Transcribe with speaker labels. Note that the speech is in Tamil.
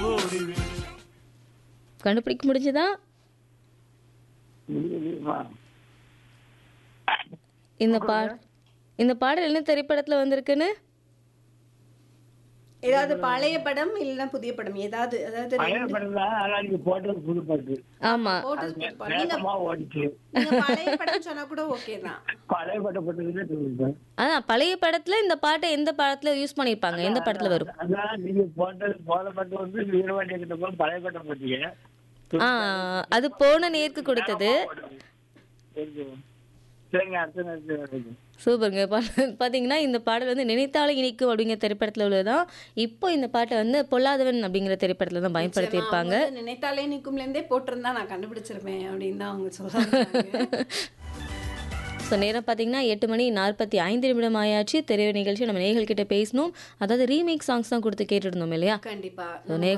Speaker 1: ஓடிவிடு
Speaker 2: கண்டுபிடிக்க முடிஞ்சதா
Speaker 3: முடியுமா?
Speaker 2: இந்த பா இந்த பாடல் என்ன திரைப்படத்துல வந்திருக்குன்னு
Speaker 4: ஏதாவது பழைய படம் இல்லைன்னா புதிய படம் ஏதாவது அதாவது
Speaker 3: பழைய
Speaker 4: ரெண்டு-
Speaker 3: படம் தான் ஆனா நீங்க போட்டது புது பாட்டு
Speaker 2: ஆமா
Speaker 4: போட்டது புது படம். நீங்க
Speaker 3: வேகமா ஓடிச்சு
Speaker 4: நீங்க பழைய படம் சொன்னா கூட ஓகே தான்
Speaker 3: பழைய பாட்டை போட்டதுன்னு சொல்லிட்டேன்
Speaker 2: அதான் பழைய படத்துல இந்த பாட்டை எந்த படத்துல யூஸ் பண்ணிருப்பாங்க எந்த படத்துல வரும்
Speaker 3: அதான் நீங்க போட்டது போன பாட்டு வந்து வீரவாண்டிய கிட்ட போய் பழைய பாட்டை போட்டீங்க
Speaker 2: ஆ அது போன நேருக்கு கொடுத்தது
Speaker 3: சரி. சரிங்க அடுத்த நேரத்தில்
Speaker 2: சூப்பருங்க பா- பாத்தீங்கன்னா இந்த பாடல் வந்து நினைத்தாலே இனிக்கும் அப்படிங்கிற திரைப்படத்துல உள்ளதுதான் இப்போ இந்த பாட்டை வந்து பொல்லாதவன் அப்படிங்கிற திரைப்படத்துல தான் பயன்படுத்தி இருப்பாங்க
Speaker 4: அவங்க வந்து நினைத்தாலே நிக்கும்ல இருந்தே போட்டிருந்தா நான் கண்டுபிடிச்சிருப்பேன் அப்படின்னு தான் அவங்க சொல்றாங்க
Speaker 2: ஸோ நேரம் பார்த்தீங்கன்னா எட்டு மணி நாற்பத்தி ஐந்து நிமிடம் ஆயாச்சு திரைய நிகழ்ச்சி நம்ம நேயர்கள் கிட்ட பேசணும் அதாவது ரீமேக் சாங்ஸ் தான் கொடுத்து கேட்டுருந்தோம் இல்லையா
Speaker 4: கண்டிப்பா
Speaker 2: So, நே-